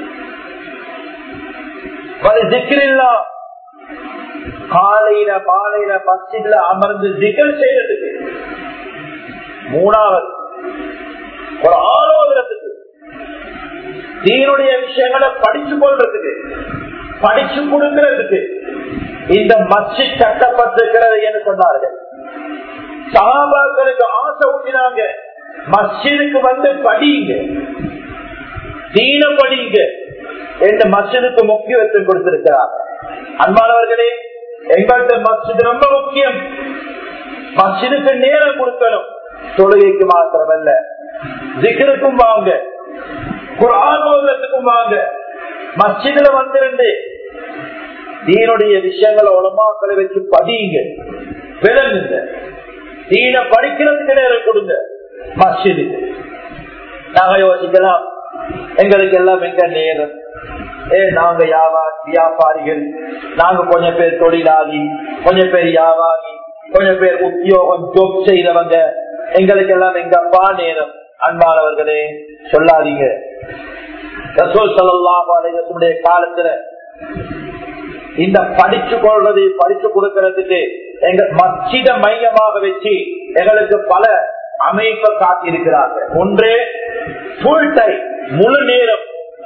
திக்கிரில்லா காலையில மாலையில மஸ்ஜித்ல அமர்ந்து திகழ் செய்யறதுக்கு மூணாவது ஒரு ஆலோசனத்துக்கு தீனுடைய விஷயங்களை படிச்சு கொள்றதுக்கு படிச்சு கொடுக்கிறதுக்கு இந்த மஸ்ஜித் கட்டப்பட்டிருக்கிறது என்று சொன்னார்கள் சகாபாக்களுக்கு ஆசை ஊட்டினாங்க மஸ்ஜிதுக்கு வந்து படிங்க தீன படிங்க என்ற மஸ்ஜிதுக்கு முக்கியத்துவம் கொடுத்திருக்கிறார் அன்பானவர்களே எங்கள்கிட்ட மஸ்ஜித் ரொம்ப முக்கியம் மஸ்ஜிதுக்கு நேரம் கொடுக்கணும் தொழுகைக்கு மாத்திரமல்ல திகருக்கும் வாங்க குரான் வாங்க மஸ்ஜிதுல வந்திருந்து தீனுடைய விஷயங்களை உலமாக்களை வச்சு படியுங்க விளங்குங்க தீன படிக்கிறதுக்கு நேரம் கொடுங்க மஸ்ஜிதுக்கு நாங்க யோசிக்கலாம் எங்களுக்கு எல்லாம் எங்க நேரம் ஏ நாங்க வியாபாரிகள் நாங்க கொஞ்சம் பேர் தொழிலாளி கொஞ்சம் பேர் வியாபாரி கொஞ்சம் பேர் உத்தியோகம் ஜோப் செய்தவங்க எங்களுக்கு எல்லாம் எங்கப்பா நேரம் அன்பானவர்களே சொல்லாதீங்க ரசோல் சல்லாஹுடைய காலத்துல இந்த படிச்சு கொள்றது படிச்சு கொடுக்கறதுக்கு எங்க மச்சித மையமாக வச்சு எங்களுக்கு பல அமைப்பை காட்டியிருக்கிறார்கள் ஒன்றே ஃபுல் டைம் முழு நேரம்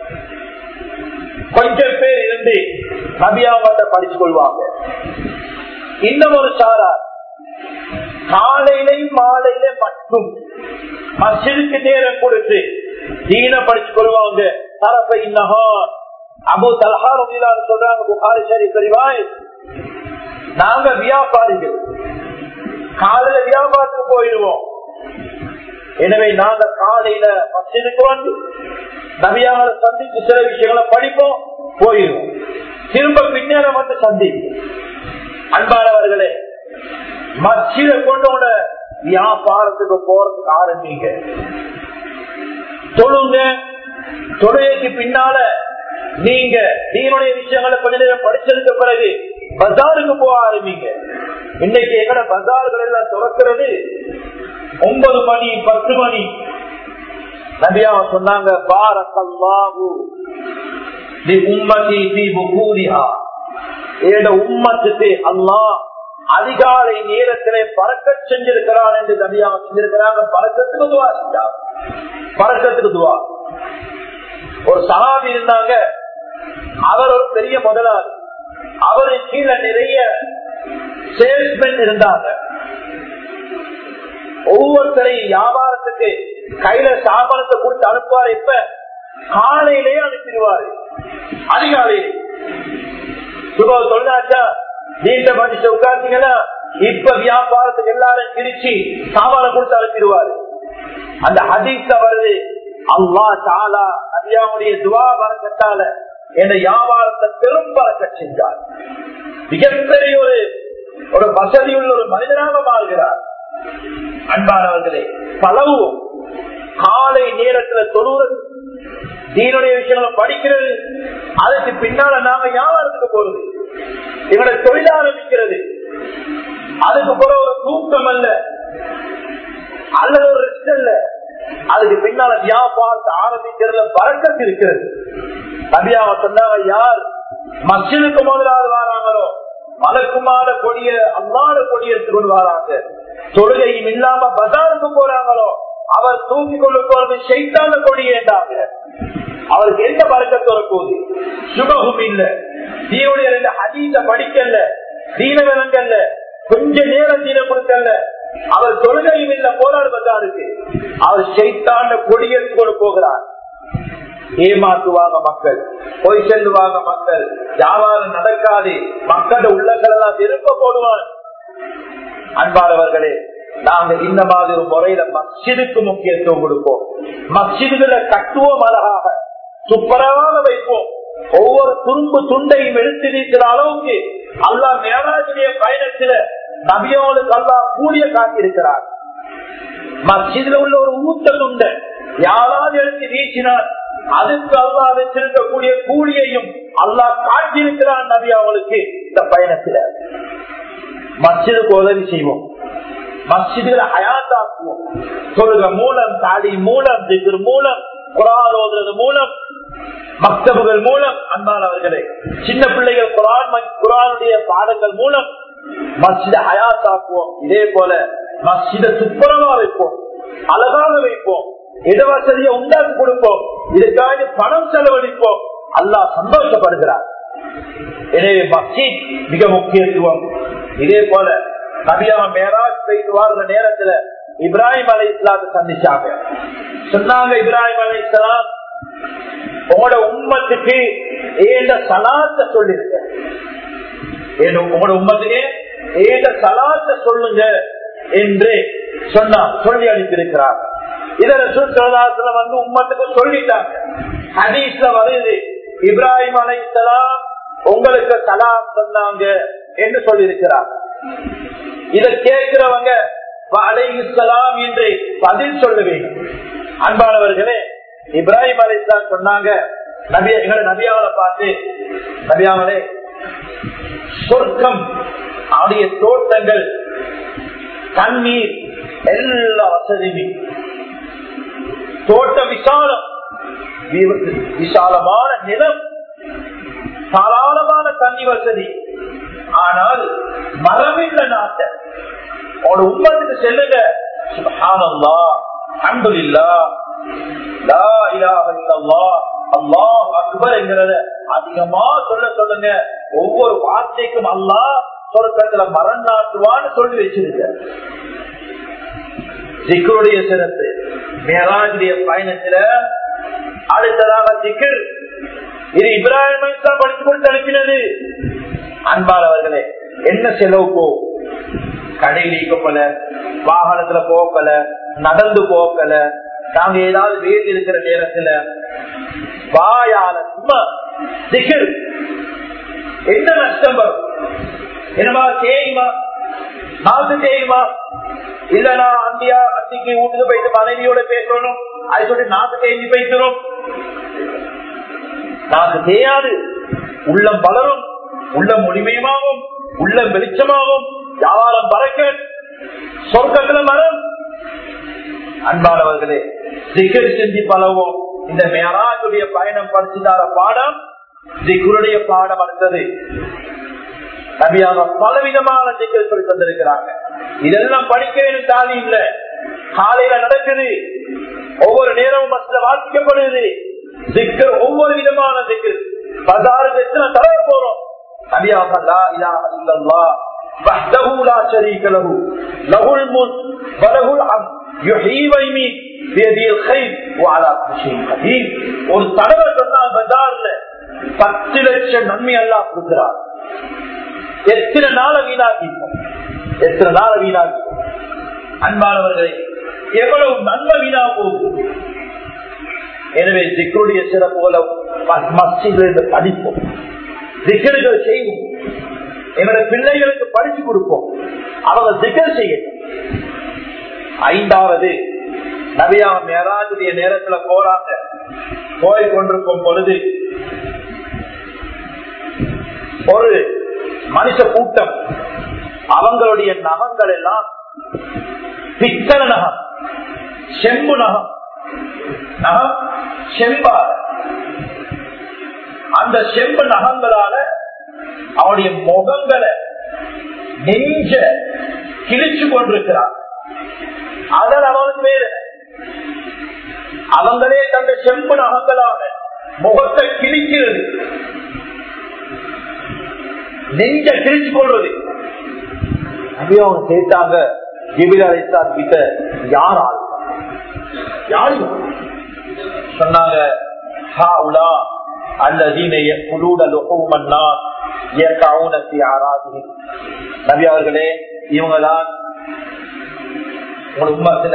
கொஞ்சம் பேர் இருந்து நபியாவத்தை படிச்சு கொள்வாங்க இன்னும் ஒரு சாரா காலையிலையும் மாலையில மட்டும் மசிதுக்கு நேரம் கொடுத்து தீன படிச்சு கொள்வாங்க தரப்பை நகான் அபு தலஹார் சொல்றாங்க புகாரி சரி பெரிவாய் நாங்க வியாபாரிகள் காலையில வியாபாரத்துக்கு போயிடுவோம் எனவே நாங்க காலையில மசிதுக்கு வந்து நவியாளரை சந்திச்சு சில விஷயங்களை படிப்போம் போயிடுவோம் திரும்ப பின்னேரம் வந்து சந்திப்போம் அன்பானவர்களே மச்சித கொண்டோட வியாபாரத்துக்கு போறதுக்கு ஆரம்பிங்க தொழுங்க தொழுகைக்கு பின்னால நீங்க நீங்களுடைய விஷயங்களை கொஞ்ச நேரம் படிச்சதுக்கு பிறகு பஜாருக்கு போக ஆரம்பிங்க இன்னைக்கு எங்கட பஜார்கள் எல்லாம் திறக்கிறது ஒன்பது மணி பத்து மணி நபியா சொன்னாங்க பாரக்கல்லாஹு தி உம்மதி தி புகூரிஹா ஏட உம்மத்துக்கு அல்லாஹ் அதிகாலை நேரத்திலே பறக்க செஞ்சிருக்கிறான் என்று நபியா செஞ்சிருக்கிறாங்க பறக்கத்துக்கு துவா செஞ்சாங்க பறக்கத்துக்கு துவா ஒரு சகாபி இருந்தாங்க அவர் ஒரு பெரிய முதலாளி அவரு கீழே நிறைய சேல்ஸ்மென் இருந்தாங்க ஒவ்வொருத்தரையும் வியாபாரத்துக்கு கையில சாமானத்தை கொடுத்து அனுப்புவார் இப்ப காலையிலேயே அனுப்பிடுவாரு அதிகாலையிலே சுப தொழிலாச்சா நீண்ட மனுஷ உட்கார்ந்தீங்கன்னா இப்ப வியாபாரத்துக்கு எல்லாரும் பிரிச்சு சாமான கொடுத்து அனுப்பிடுவாரு அந்த ஹதீஸ்ல வருது அல்லா தாலா நபியாவுடைய துவா வரக்கத்தால என்ற வியாபாரத்தை பெரும் பறக்க செஞ்சார் மிகப்பெரிய ஒரு ஒரு வசதியுள்ள ஒரு மனிதனாக மாறுகிறார் அன்பானவர்களே பலவும் காலை நேரத்துல தொழுவது தீனுடைய விஷயங்களை படிக்கிறது அதுக்கு பின்னால நாம வியாபாரத்துக்கு போறது எங்களோட தொழில் ஆரம்பிக்கிறது அதுக்கு போற ஒரு தூக்கம் அல்ல அல்லது ஒரு ரிஸ்க் அல்ல அதுக்கு பின்னால வியாபாரத்தை ஆரம்பிக்கிறதுல பறக்கத்து இருக்கிறது நபியாவ சொன்னாங்க யார் மஸ்ஜிதுக்கு முதலாவது வராங்களோ மலக்குமார கொடிய அல்லாத கொடிய கொண்டு வராங்க தொழுகையும் இல்லாம பஜாருக்கு போறாங்களோ அவர் தூக்கி கொண்டு போறது சைத்தான கொடி ஏண்டாங்க அவருக்கு எந்த பறக்கத்து வரப்போகுது சுபகும் இல்ல தீனுடைய ரெண்டு ஹதீச படிக்கல தீன விலங்கல்ல கொஞ்ச நேரம் தீன கொடுக்கல அவர் தொழுகையும் இல்ல போராடு பஜாருக்கு அவர் சைத்தான கொடியெடுத்து கொண்டு போகிறார் ஏமாத்துவாங்க மக்கள் பொய் செல்லுவாங்க மக்கள் வியாபாரம் நடக்காது மக்களோட உள்ளங்கள் எல்லாம் விருப்ப போடுவான் அன்பானவர்களே நாங்க இந்த மாதிரி ஒரு முறையில மஸ்ஜிதுக்கு முக்கியத்துவம் கொடுப்போம் மஸ்ஜிதுகளை கட்டுவோம் அழகாக சுப்பராக வைப்போம் ஒவ்வொரு துரும்பு துண்டையும் எடுத்து நீக்கிற அளவுக்கு அல்லா மேலாஜுடைய பயணத்தில நபியோனுக்கு அல்லா கூடிய காட்டியிருக்கிறார் மஸ்ஜிதுல உள்ள ஒரு ஊத்த துண்டை யாராவது எடுத்து வீசினார் அதுக்கு அல்லா வச்சிருக்கக்கூடிய கூலியையும் அல்லாஹ் காட்டியிருக்கிறான் நபி அவளுக்கு இந்த பயணத்துல மஸ்ஜிதுக்கு உதவி செய்வோம் மஸ்ஜிதுல ஹயாத்தாக்குவோம் சொல்லுங்க மூலம் தாடி மூலம் திகர் மூலம் குரான் ஓதுறது மூலம் மக்தபுகள் மூலம் அன்பானவர்களே சின்ன பிள்ளைகள் குரான் குரானுடைய பாடங்கள் மூலம் மஸ்ஜித ஹயாத்தாக்குவோம் இதே போல மஸ்ஜித துப்புரவா வைப்போம் அழகாக வைப்போம் இடவசதியை உண்டாக்கி கொடுப்போம் இதுக்காக பணம் செலவழிப்போம் அல்லாஹ் சந்தோஷப்படுகிறார் எனவே மஸ்ஜித் மிக முக்கியத்துவம் இதே போல நபியாம மேராஜ் செய்து வாழ்ற நேரத்துல இப்ராஹிம் அலை இஸ்லாத்தை சந்திச்சாங்க சொன்னாங்க இப்ராஹிம் அலை இஸ்லாம் உங்களோட உம்மத்துக்கு ஏண்ட சலாத்த சொல்லிருக்க உங்களோட உம்மத்துக்கு ஏண்ட சலாத்த சொல்லுங்க என்று சொன்னா சொல்லி அளித்திருக்கிறார் இதர சுற்றுலாத்துல வந்து உம்மத்துக்கு சொல்லிட்டாங்க ஹதீஸ்ல வருது இப்ராஹிம் அலை இஸ்லாம் உங்களுக்கு சலாம் சொன்னாங்க என்று சொல்லியிருக்கிறார் இதை கேட்கிறவங்க அலைஹிஸ்லாம் என்று பதில் சொல்ல வேண்டும் அன்பானவர்களே இப்ராஹிம் அலி இஸ்லாம் சொன்னாங்க நபிய எங்களை நபியாவலை பார்த்து நபியாவலே சொர்க்கம் அவருடைய தோட்டங்கள் தண்ணீர் எல்லா வசதியுமே தோட்ட விசாலம் விசாலமான நிலம் தாராளமான தண்ணி வசதி ஆனால் மரமில்ல நாட்ட உங்களோட உண்மத்துக்கு செல்லுங்க சுபஹானல்லா அன்புல்லா லா இலாஹ இல்லல்லாஹ் அல்லாஹ் அக்பர் என்கிறத அதிகமா சொல்ல சொல்லுங்க ஒவ்வொரு வார்த்தைக்கும் அல்லாஹ் சொர்க்கத்துல மரம் நாட்டுவான்னு சொல்லி வச்சிருக்க சிக்கருடைய சிறப்பு மேலாஜுடைய பயணத்துல அடுத்ததாக சிக்கர் இது இப்ராஹிம் இஸ்லாம் படித்து கொடுத்து அனுப்பினது அன்பாளவர்களே என்ன செலவு போ கடையில் போல வாகனத்துல போக்கல நடந்து போக்கல நாங்க ஏதாவது வீட்டில் இருக்கிற நேரத்துல வாயால சும்மா திகழ் என்ன நஷ்டம் வரும் என்னமா தேயுமா நாக்கு தேயுமா இல்லனா அந்தியா அத்திக்கு வீட்டுக்கு போயிட்டு மனைவியோட பேசணும் அது சொல்லி நாக்கு தேங்கி போய்க்கிறோம் நாக்கு தேயாது உள்ளம் வளரும் உள்ளம் ஒளிமயமாகும் உள்ளம் வெளிச்சமாகும் வியாபாரம் பறக்க சொர்க்கத்துல மரம் அன்பானவர்களே திகர் செஞ்சு பழவோம் இந்த மேராஜுடைய பயணம் படிச்சுதார பாடம் திகுருடைய பாடம் அடுத்தது நபியாக பலவிதமான திக்கல் சொல்லி தந்திருக்கிறாங்க இதெல்லாம் படிக்கிறேன்னு தாலி இல்ல காலையில நடக்குது ஒவ்வொரு நேரமும் மற்ற வாசிக்கப்படுது திக்கர் ஒவ்வொரு விதமான திக்கர் பஜாருக்கு எத்தனை தர போறோம் நபியாக லா இலாஹ இல்லல்லாஹ் وحده لا شريك له له الملك وله الحمد يحيي ويميت بيده الخير وعلى كل شيء قدير ஒரு தடவை சொன்னால் பஜார்ல பத்து லட்சம் நன்மை எல்லாம் கொடுக்கிறார் எத்தனை நாள வீணாக்கிப்போம் எத்தனை நாள வீணாக்கிப்போம் அன்பானவர்களே எவ்வளவு நன்மை வீணா போகும் எனவே திக்கருடைய சிறப்புகளை மஸ்ஜிதிலிருந்து படிப்போம் திக்கர்கள் செய்வோம் எங்களுடைய பிள்ளைகளுக்கு படிச்சு கொடுப்போம் அவங்க திகர் செய்யட்டும் ஐந்தாவது நபியா மேராஜுடைய நேரத்துல போறாங்க போய் கொண்டிருக்கும் பொழுது ஒரு மனுஷ கூட்டம் அவங்களுடைய நகங்கள் எல்லாம் பித்தள நகம் செம்பு நகம் நகம் செம்பா அந்த செம்பு நகங்களால அவனுடைய முகங்களை நெஞ்ச கிழிச்சு கொண்டிருக்கிறார் அதன் அவனுக்கு வேறு அவங்களே தந்த செம்பு நகங்களால முகத்தை கிழிக்கிறது நெஞ்ச கிழிச்சு கொள்வது அப்படியே அவங்க கேட்டாங்க ஜிபில் அலிஸ்லாம் கிட்ட யார் ஆள் யார் சொன்னாங்க ஹா உலா அல்லதீன குலூட லுகூமன்னா நபி அவர்களே இவங்கதான் உங்க உம்மத்துல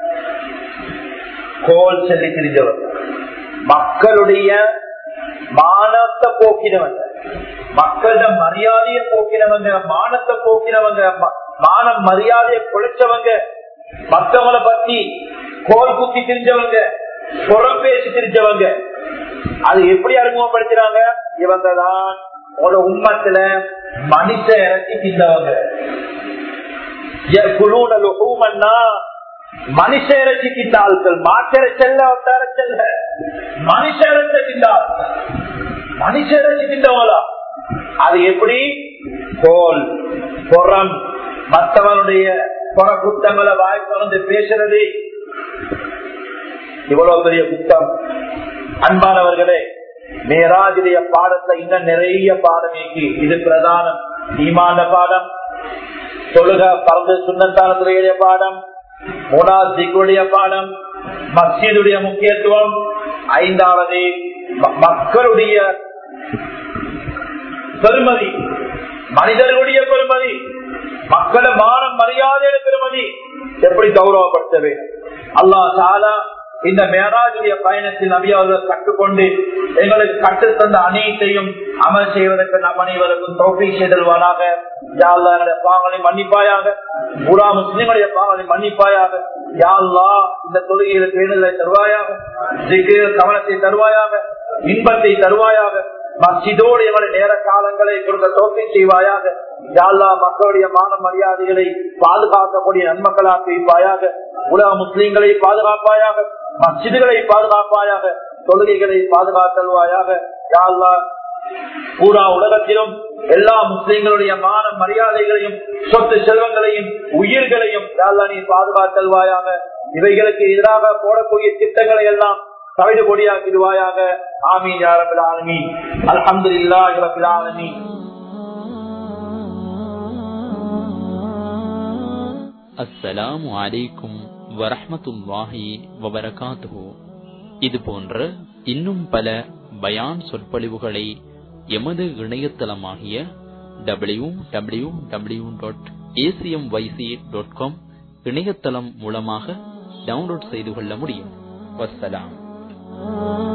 கோல் சொல்லி திரிஞ்சவர் மக்களுடைய மானத்தை போக்கினவங்க மக்களோட மரியாதையை போக்கினவங்க மானத்தை போக்கினவங்க மானம் மரியாதையை குழைச்சவங்க மத்தவங்களை பத்தி கோல் குத்தி திரிஞ்சவங்க புறம் பேசி திரிஞ்சவங்க அது எப்படி அறிமுகப்படுத்துறாங்க இவங்க தான் ஒரு உம்மத்துல மனுஷ இறக்கி தின்னவங்க மனுஷ இறைச்சி திண்டாள்கள் மாட்டிற செல்ல ஒட்டார செல்ல மனுஷ இறைச்சி திண்டாள்கள் மனுஷ இறைச்சி திண்டவங்களா அது எப்படி கோல் புறம் மற்றவனுடைய புற குத்தங்களை வாய் திறந்து பேசுறது இவ்வளவு பெரிய குத்தம் அன்பானவர்களே மேராஜுடைய பாடத்தை இன்னும் நிறைய பாடம் இருக்கு இது பிரதானம் ஈமான பாடம் தொழுக பறந்து சுண்ணத்தானத்துடைய பாடம் மூணாவது திக்குடைய பாடம் மஸ்ஜிதுடைய முக்கியத்துவம் ஐந்தாவது மக்களுடைய பெருமதி மனிதர்களுடைய பெருமதி மக்களை மானம் மரியாதையோட பெருமதி எப்படி கௌரவப்படுத்த வேண்டும் அல்லா சாலா இந்த மேராஜுடைய பயணத்தில் நபியாவர்கள் கற்றுக்கொண்டு எங்களுக்கு கற்றுத்தந்த அனைத்தையும் அமல் செய்வதற்கு நம் அனைவருக்கும் தோல்வி செய்தல்வானாக யாருடைய பாவங்களை மன்னிப்பாயாக புறா முஸ்லிம்களுடைய பாவங்களை மன்னிப்பாயாக யாழ்லா இந்த தொழுகையில பேணுதலை தருவாயாக கவனத்தை தருவாயாக இன்பத்தை தருவாயாக மசிதோடு எங்களுடைய நேர காலங்களை கொடுக்க தோல்வி செய்வாயாக யாழ்லா மக்களுடைய மான மரியாதைகளை பாதுகாக்கக்கூடிய நன்மக்களாக வைப்பாயாக உலக முஸ்லீம்களை பாதுகாப்பாயாக மசிதுகளை பாதுகாப்பாயாக தொழுகைகளை பாதுகாத்தல்வாயாக யாழ்லா பூரா உலகத்திலும் எல்லா முஸ்லீம்களுடைய மான மரியாதைகளையும் சொத்து செல்வங்களையும் உயிர்களையும் யாழ்லா நீ பாதுகாத்தல்வாயாக இவைகளுக்கு எதிராக போடக்கூடிய திட்டங்களை எல்லாம் தவிடு கொடியாக்கிடுவாயாக ஆமீன் யாரபில் ஆலமீன் அலமது இல்லா இரபில் ஆலமீன் அஸ்ஸலாமு அலைக்கும் வரஹமத்துல்லாஹி வபரகாத்துஹு இது போன்ற இன்னும் பல பயான் சொற்பொழிவுகளை எமது இணையதளமாகிய W W W dot ACM YC dot com இணையதளம் மூலமாக டவுன்லோட் செய்து கொள்ள முடியும் வசலாம்